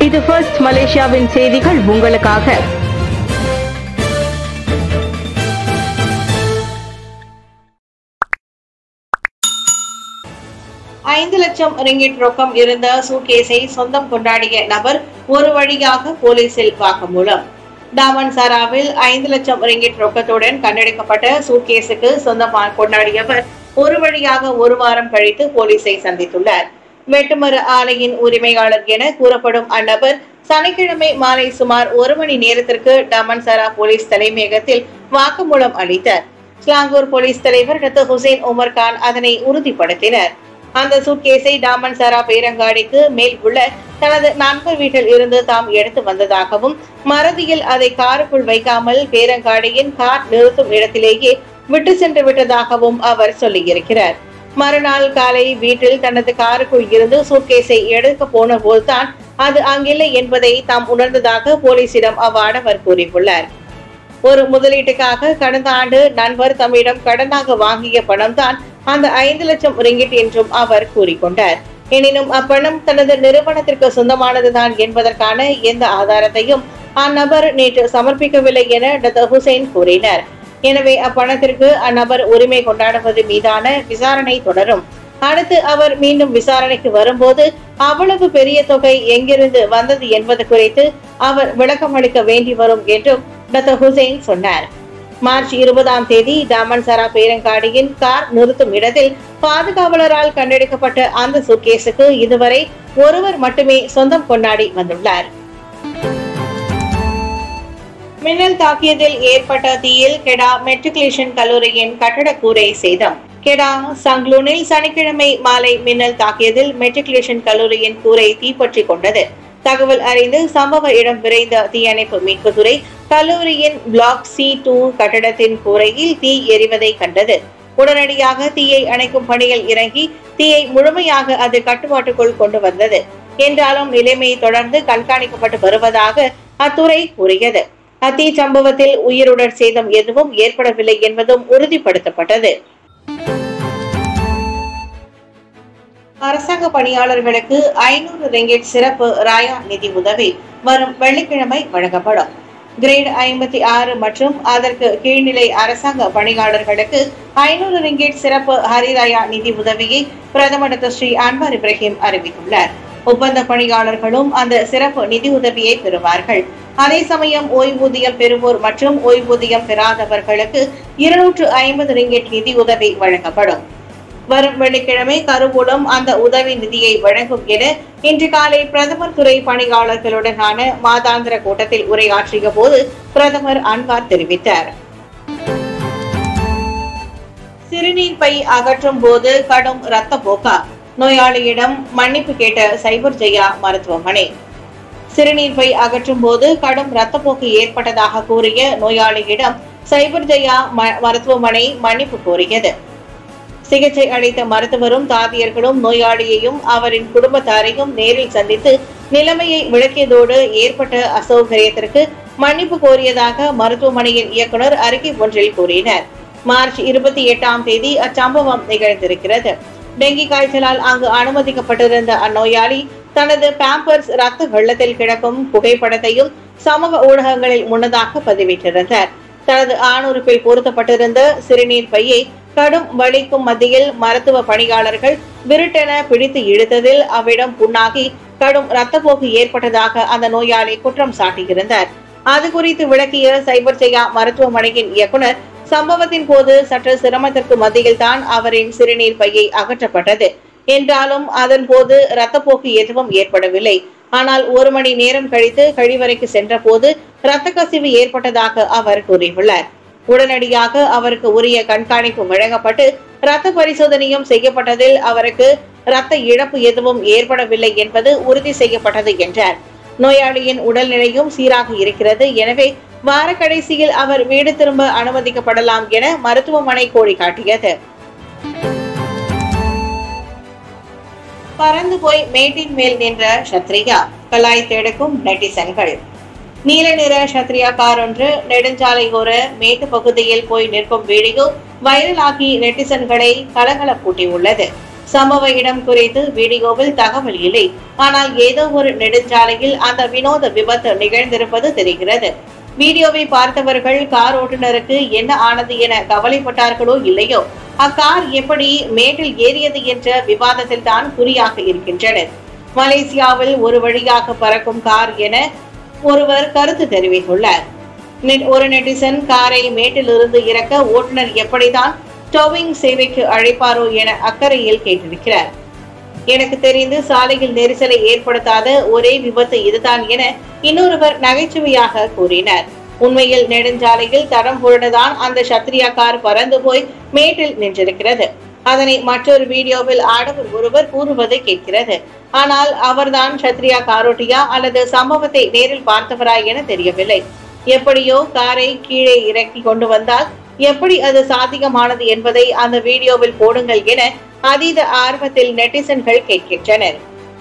இது ஃபர்ஸ்ட் மலேசியாவின் செய்திகள் உங்களுக்காக ஐந்து லட்சம் ரிங்கிட் ரொக்கம் இருந்த சூட்கேஸை சொந்தம் கொண்டாடிய நபர் ஒரு வழியாக போலீசில் வாக்குமூலம் டாமன் சாராவில் ஐந்து லட்சம் ரிங்கிட் ரொக்கத்துடன் கண்டெடுக்கப்பட்ட சூட்கேஸுக்கு சொந்தமாக கொண்டாடியவர் ஒரு வழியாக ஒரு வாரம் கழித்து போலீசை சந்தித்துள்ளார் வெட்டுமர ஆலையின் உரிமையாளர் என கூறப்படும் அந்நபர் சனிக்கிழமை மாலை சுமார் ஒரு மணி நேரத்திற்கு டாமன்சாரா போலீஸ் தலைமையகத்தில் வாக்குமூலம் அளித்தார் ஸ்லாங்கூர் போலீஸ் தலைவர் டாக்டர் ஹுசைன் உமர் கான் அதனை உறுதிப்படுத்தினர் அந்த சூட்கேஸை டாமன் சாரா பேரங்காடிக்கு மேல் உள்ள தனது நண்பர் வீட்டில் இருந்து தாம் எடுத்து வந்ததாகவும் மறதியில் அதை காருக்குள் வைக்காமல் பேரங்காடியின் கார் நிறுத்தும் இடத்திலேயே விட்டு சென்று விட்டதாகவும் அவர் சொல்லியிருக்கிறார் மறுநாள் காலை வீட்டில் தனது காருக்குள் இருந்து சூட்கேஸை எடுக்க போன போதுதான் அது அங்கில்லை என்பதை தாம் உணர்ந்ததாக போலீசிடம் அவ்வாடவர் கூறியுள்ளார் ஒரு முதலீட்டுக்காக கடந்த ஆண்டு நண்பர் தம்மிடம் கடனாக வாங்கிய பணம் தான் அந்த ஐந்து லட்சம் ரிங்கிட் என்றும் அவர் கூறிக்கொண்டார் எனினும் அப்பணம் தனது நிறுவனத்திற்கு சொந்தமானதுதான் என்பதற்கான எந்த ஆதாரத்தையும் அந்நபர் நேற்று சமர்ப்பிக்கவில்லை என டாக்டர் ஹுசைன் கூறினார் எனவே அப்பணத்திற்கு அந்நபர் உரிமை கொண்டாடுவது மீதான விசாரணை தொடரும் அடுத்து அவர் மீண்டும் விசாரணைக்கு வரும்போது அவ்வளவு பெரிய தொகை எங்கிருந்து வந்தது என்பது குறித்து அவர் விளக்கம் அளிக்க வேண்டி வரும் என்றும் டாக்டர் ஹுசைன் சொன்னார் மார்ச் இருபதாம் தேதி டாமன்சாரா பேரங்காடியின் கார் நிறுத்தும் இடத்தில் பாதுகாவலரால் கண்டெடுக்கப்பட்ட அந்த சுட்கேஸுக்கு இதுவரை ஒருவர் மட்டுமே சொந்தம் கொண்டாடி வந்துள்ளார் மின்னல் தாக்கியதில் ஏற்பட்ட தீயில் கெடா மெட்ரிகுலேஷன் கல்லூரியின் கட்டட கூரை சேதம் கெடா சங்லூனில் சனிக்கிழமை மாலை மின்னல் தாக்கியதில் மெட்ரிகுலேஷன் கல்லூரியின் கூரை தீப்பற்றி கொண்டது தகவல் அறிந்து சம்பவ இடம் விரைந்த தீயணைப்பு மீட்புத்துறை கல்லூரியின் பிளாக் சி டூ கட்டடத்தின் கூரையில் தீ எரிவதை கண்டது உடனடியாக தீயை அணைக்கும் பணியில் இறங்கி தீயை முழுமையாக அது கட்டுப்பாட்டுக்குள் கொண்டு வந்தது என்றாலும் நிலைமை தொடர்ந்து கண்காணிக்கப்பட்டு வருவதாக அத்துறை கூறியது அத்தீ சம்பவத்தில் உயிருடர் சேதம் எதுவும் ஏற்படவில்லை என்பதும் உறுதிப்படுத்தப்பட்டது அரசாங்க பணியாளர்களுக்கு ஐநூறு ரிங்கெட் சிறப்பு ராயா நிதி உதவி வரும் வெள்ளிக்கிழமை வழங்கப்படும் கிரேட் ஐம்பத்தி ஆறு மற்றும் அதற்கு கீழ்நிலை அரசாங்க பணியாளர்களுக்கு ஐநூறு ரிங்கெட் சிறப்பு ஹரிராயா நிதி உதவியை பிரதமர் டாக்டர் ஸ்ரீ அன்வர் இப்ராஹிம் அறிவித்துள்ளார் ஒப்பந்த பணியாளர்களும் அந்த சிறப்பு நிதி உதவியை பெறுவார்கள் அதே சமயம் ஓய்வூதியம் பெறுவோர் மற்றும் ஓய்வூதியம் பெறாதவர்களுக்கு இருநூற்று ஐம்பது ரிங்கெட் நிதி உதவி வழங்கப்படும் வரும் வெள்ளிக்கிழமை கருவூலம் அந்த உதவி நிதியை வழங்கும் என இன்று காலை பிரதமர் துறை பணியாளர்களுடனான மாதாந்திர கூட்டத்தில் உரையாற்றிய போது பிரதமர் அன்வார் தெரிவித்தார் சிறுநீர் பை அகற்றும் போது கடும் இரத்த போக்கா நோயாளியிடம் மன்னிப்பு கேட்ட சைபர் ஜெயா மருத்துவமனை சிறுநீர் பை அகற்றும் போது கடும் இரத்தப்போக்கு ஏற்பட்டதாக கூறிய நோயாளியிடம் சைபர் ஜெயா ம- மருத்துவமனை மன்னிப்பு கோரியது சிகிச்சை அளித்த மருத்துவரும் தாதியர்களும் நோயாளியையும் அவரின் குடும்பத்தாரையும் நேரில் சந்தித்து நிலைமையை விளக்கியதோடு ஏற்பட்ட அசௌகரியத்திற்கு மன்னிப்பு கோரியதாக மருத்துவமனையின் இயக்குனர் அறிக்கை ஒன்றில் கூறினர் மார்ச் இருபத்தி எட்டாம் தேதி அச்சம்பவம் நிகழ்ந்திருக்கிறது டெங்கி காய்ச்சலால் அங்கு அனுமதிக்கப்பட்டிருந்த அந்நோயாளி தனது பாம்பர்ஸ் ரத்த வெள்ளத்தில் கிடக்கும் புகைப்படத்தையும் சமூக ஊடகங்களில் முன்னதாக பதிவிட்டிருந்தார் தனது ஆணுறுப்பில் பொருத்தப்பட்டிருந்த சிறுநீர் பையை கடும் வலிக்கும் மத்தியில் மருத்துவ பணியாளர்கள் விருட்டென பிடித்து இழுத்ததில் அவ்விடம் புண்ணாகி கடும் இரத்தப்போக்கு ஏற்பட்டதாக அந்த நோயாளி குற்றம் சாட்டியிருந்தார் அது குறித்து விளக்கிய சைபர் ஜெயா மருத்துவமனையின் இயக்குனர் சம்பவத்தின் போது சற்று சிரமத்திற்கு மத்தியில் தான் அவரின் சிறுநீர் பையை அகற்றப்பட்டது என்றாலும் அதன் போது இரத்தப்போக்கு எதுவும் ஏற்படவில்லை ஆனால் ஒரு மணி நேரம் கழித்து கழிவறைக்கு சென்ற போது இரத்த கசிவு ஏற்பட்டதாக அவர் கூறியுள்ளார் உடனடியாக அவருக்கு உரிய கண்காணிப்பு வழங்கப்பட்டு இரத்த பரிசோதனையும் செய்யப்பட்டதில் அவருக்கு இரத்த இழப்பு எதுவும் ஏற்படவில்லை என்பது உறுதி செய்யப்பட்டது என்றார் நோயாளியின் உடல்நிலையும் சீராக இருக்கிறது எனவே வார கடைசியில் அவர் வீடு திரும்ப அனுமதிக்கப்படலாம் என மருத்துவமனை கோழி காட்டியது பறந்து போய் மேட்டின் மேல் நின்ற சத்ரியா கலாய் தேடுக்கும் நெட்டிசன்கள் நீல நிற சத்ரியா கார் ஒன்று நெடுஞ்சாலை ஓர மேட்டு பகுதியில் போய் நிற்கும் வீடியோ வைரலாகி நெட்டிசன்களை கலகலப்பூட்டியுள்ளது சம்பவ இடம் குறித்து வீடியோவில் தகவல் இல்லை ஆனால் ஏதோ ஒரு நெடுஞ்சாலையில் அந்த வினோத விபத்து நிகழ்ந்திருப்பது தெரிகிறது வீடியோவை பார்த்தவர்கள் கார் ஓட்டுநருக்கு என்ன ஆனது என கவலைப்பட்டார்களோ இல்லையோ அக்கார் எப்படி மேட்டில் ஏறியது என்ற விவாதத்தில் தான் குறியாக இருக்கின்றனர் மலேசியாவில் ஒரு வழியாக பறக்கும் கார் என ஒருவர் கருத்து தெரிவித்துள்ளார் நெட்- ஒரு நெட்டிசன் காரை மேட்டில் இருந்து இறக்க ஓட்டுநர் எப்படிதான் டோவிங் சேவைக்கு அழைப்பாரோ என அக்கறையில் கேட்டிருக்கிறார் எனக்கு தெரிந்து சாலையில் நெரிசலை ஏற்படுத்தாத ஒரே விபத்து இதுதான் என இன்னொருவர் நகைச்சுவையாக கூறினார் உண்மையில் நெடுஞ்சாலையில் தடம் புரண்டுதான் அந்த சத்ரியா கார் பறந்து போய் மேட்டில் நின்றிருக்கிறது அதனை மற்றொரு வீடியோவில் ஆடவர் ஒருவர் கூறுவதை கேட்கிறது ஆனால் அவர்தான் சத்ரியா காரோட்டியா அல்லது சம்பவத்தை நேரில் பார்த்தவரா என தெரியவில்லை எப்படியோ காரை கீழே இறக்கி கொண்டு வந்தால் எப்படி அது சாத்தியமானது என்பதை அந்த வீடியோவில் போடுங்கள் என அதீத ஆர்வத்தில் நெட்டிசன்கள் கேட்கின்றனர்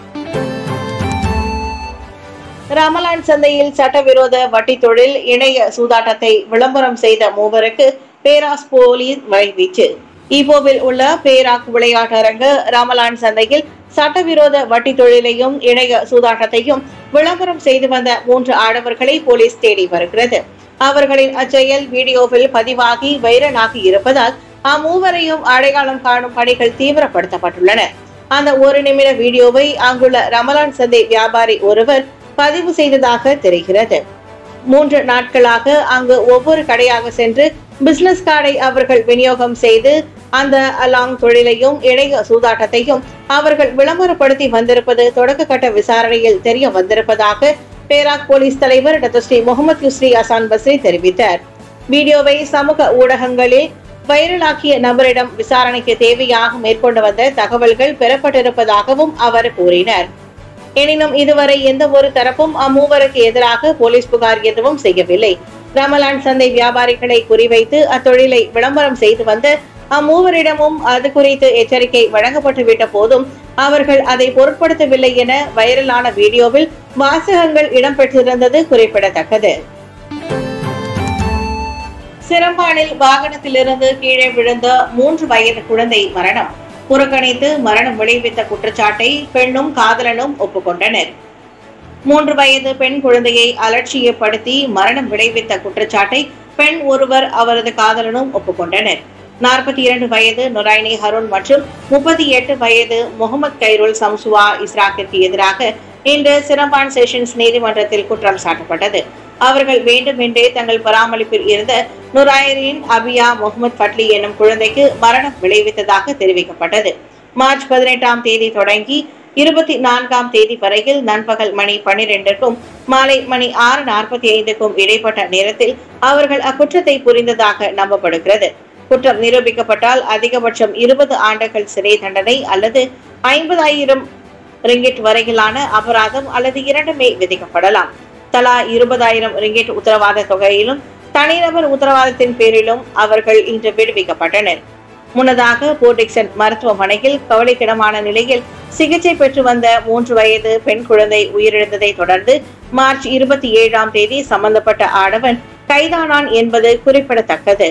ரமலான் சந்தையில் சட்டவிரோத வட்டி தொழில் இணைய சூதாட்டத்தை விளம்பரம் செய்த மூவருக்கு பேராஸ் போலீஸ் வலைவீச்சு ஈப்போவில் உள்ள பேராக் விளையாட்டரங்கு ரமலான் சந்தையில் சட்டவிரோத வட்டி தொழிலையும் இணைய சூதாட்டத்தையும் விளம்பரம் செய்து வந்த மூன்று ஆடவர்களை போலீஸ் தேடி வருகிறது அவர்களின் அச்செயல் வீடியோவில் பதிவாகி வைரலாகி இருப்பதால் அம்மூவரையும் அடையாளம் காணும் பணிகள் தீவிரப்படுத்தப்பட்டுள்ளன அந்த ஒரு நிமிட வீடியோவை அங்குள்ள ரமலான் சந்தை வியாபாரி ஒருவர் பதிவு செய்ததாக தெரிகிறது மூன்று நாட்களாக அங்கு ஒவ்வொரு கடையாக சென்று பிசினஸ் கார்டை அவர்கள் விநியோகம் செய்து அந்த அலாங் தொழிலையும் இணைய சூதாட்டத்தையும் அவர்கள் விளம்பரப்படுத்தி வந்திருப்பது தொடக்க கட்ட விசாரணையில் தெரிய வந்திருப்பதாக பேராக் போலீஸ் தலைவர் doctor Seri Mohamad Yusri Hassan Basri தெரிவித்தார் வீடியோவை சமூக ஊடகங்களில் வைரலாக்கிய நபரிடம் விசாரணைக்கு தேவையாக மேற்கொண்டு வந்த தகவல்கள் பெறப்பட்டிருப்பதாகவும் அவர் கூறினார் எனினும் இதுவரை எந்த ஒரு தரப்பும் அம்மூவருக்கு எதிராக போலீஸ் புகார் எதுவும் செய்யவில்லை ரமலான் சந்தை வியாபாரிகளை குறிவைத்து அத்தொழிலை விளம்பரம் செய்து வந்த அம்மூவரிடமும் அது குறித்து எச்சரிக்கை வழங்கப்பட்டுவிட்ட போதும் அவர்கள் அதை பொருட்படுத்தவில்லை என வைரலான வீடியோவில் வாசகங்கள் இடம்பெற்றிருந்தது குறிப்பிடத்தக்கது சிரம்பானில் வாகனத்திலிருந்து கீழே விழுந்த மூன்று வயது குழந்தை மரணம் புறக்கணித்து மரணம் விளைவித்த குற்றச்சாட்டை பெண்ணும் காதலனும் ஒப்புக்கொண்டனர் மூன்று வயது பெண் குழந்தையை அலட்சியப்படுத்தி மரணம் விளைவித்த குற்றச்சாட்டை பெண் ஒருவர் அவரது காதலனும் ஒப்புக்கொண்டனர் நாற்பத்தி இரண்டு வயது நொராய்னி ஹருண் மற்றும் முப்பத்தி எட்டு வயது முகமது கைருல் சம்சுவா இஸ்ராக்கிற்கு எதிராக இன்று சிரம்பான் செஷன்ஸ் நீதிமன்றத்தில் குற்றம் சாட்டப்பட்டது அவர்கள் வேண்டுமென்றே தங்கள் பராமரிப்பில் இருந்த நுராயரின் அபியா முகமது பட்லி என்னும் குழந்தைக்கு மரணம் விளைவித்ததாக தெரிவிக்கப்பட்டது மார்ச் பதினெட்டாம் தேதி தொடங்கி இருபத்தி நான்காம் தேதி வரையில் நண்பகல் மணி பன்னிரெண்டுக்கும் மாலை மணி ஆறு நாற்பத்தி ஐந்துக்கும் இடைப்பட்ட நேரத்தில் அவர்கள் அக்குற்றத்தை புரிந்ததாக நம்பப்படுகிறது குற்றம் நிரூபிக்கப்பட்டால் அதிகபட்சம் இருபது ஆண்டுகள் சிறை தண்டனை அல்லது ஐம்பதாயிரம் ரிங்கிட் வரையிலான அபராதம் அல்லது இரண்டுமே விதிக்கப்படலாம் தலா இருபதாயிரம் ரிங்கிட் உத்தரவாத தொகையிலும் தனிநபர் உத்தரவாதத்தின் பேரிலும் அவர்கள் இன்று விடுவிக்கப்பட்டனர் முன்னதாக போர்டிக்சன் மருத்துவமனையில் கவலைக்கிடமான நிலையில் சிகிச்சை பெற்று வந்த மூன்று வயது பெண் குழந்தை உயிரிழந்ததை தொடர்ந்து மார்ச் இருபத்தி ஏழாம் தேதி சம்பந்தப்பட்ட ஆடவன் கைதானான் என்பது குறிப்பிடத்தக்கது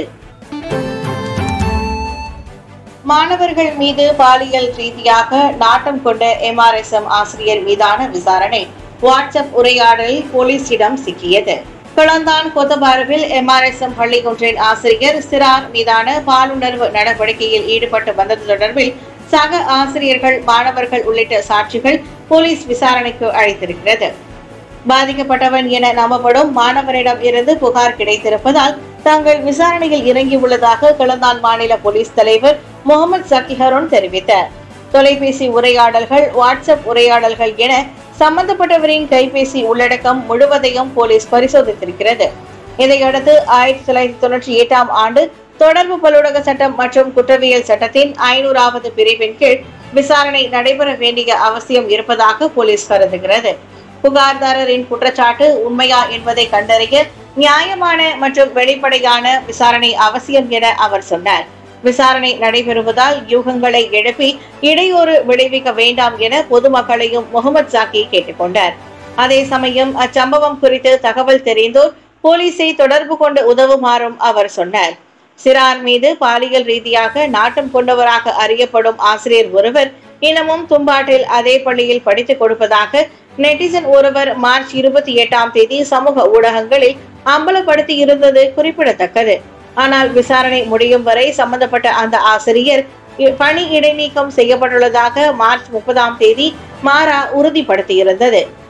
மாணவர்கள் மீது பாலியல் ரீதியாக நாட்டம் கொண்ட எம்ஆர்எஸ்எம் ஆசிரியர் மீதான விசாரணை வாட்ஸ்அப் உரையாடலில் போலீசிடம் சிக்கியது கிளந்தான் கொத்தபாருவில் எம்ஆர்எஸ்எம் பள்ளி ஒன்றின் ஆசிரியர் சிறார் மீதான பாலுணர்வு நடவடிக்கையில் ஈடுபட்டு வந்தது தொடர்பில் சக ஆசிரியர்கள் மாணவர்கள் உள்ளிட்ட சாட்சிகள் போலீஸ் விசாரணைக்கு அழைத்திருக்கிறது பாதிக்கப்பட்டவன் என நம்பப்படும் மாணவரிடம் இருந்து புகார் கிடைத்திருப்பதால் தாங்கள் விசாரணையில் இறங்கியுள்ளதாக கிளந்தான் மாநில போலீஸ் தலைவர் முகமது சக்கிஹரோன் தெரிவித்தார் தொலைபேசி உரையாடல்கள் வாட்ஸ்அப் உரையாடல்கள் என சம்பந்தப்பட்டவரின் கைபேசி உள்ளடக்கம் முழுவதையும் போலீஸ் பரிசோதித்திருக்கிறது இதையடுத்து ஆயிரத்தி தொள்ளாயிரத்தி தொண்ணூற்றி எட்டாம் ஆண்டு தொடர்பு பல்லுலக சட்டம் மற்றும் குற்றவியல் சட்டத்தின் ஐநூறாவது பிரிவின் கீழ் விசாரணை நடைபெற வேண்டிய அவசியம் இருப்பதாக போலீஸ் கருதுகிறது புகார்தாரரின் குற்றச்சாட்டு உண்மையா என்பதை கண்டறிய நியாயமான மற்றும் வெளிப்படையான விசாரணை அவசியம் என அவர் சொன்னார் விசாரணை நடைபெறுவதால் யூகங்களை எழுப்பி இடையூறு விளைவிக்க வேண்டாம் என பொதுமக்களையும் முகமது சாக்கி கேட்டுக்கொண்டார் அதே சமயம் அச்சம்பவம் குறித்து தகவல் தெரிந்தோர் போலீசை தொடர்பு கொண்டு உதவுமாறும் அவர் சொன்னார் சிறார் மீது பாலியல் ரீதியாக நாட்டம் கொண்டவராக அறியப்படும் ஆசிரியர் ஒருவர் இன்னமும் தும்பாட்டில் அதே பள்ளியில் படித்துக் கொடுப்பதாக நெட்டிசன் ஒருவர் மார்ச் இருபத்தி எட்டாம் தேதி சமூக ஊடகங்களில் அம்பலப்படுத்தி இருந்தது குறிப்பிடத்தக்கது ஆனால் விசாரணை முடியும் வரை சம்பந்தப்பட்ட அந்த ஆசிரியர் இ- பணி இடைநீக்கம் செய்யப்பட்டுள்ளதாக மார்ச் முப்பதாம் தேதி மாரா உறுதிப்படுத்தியிருந்தது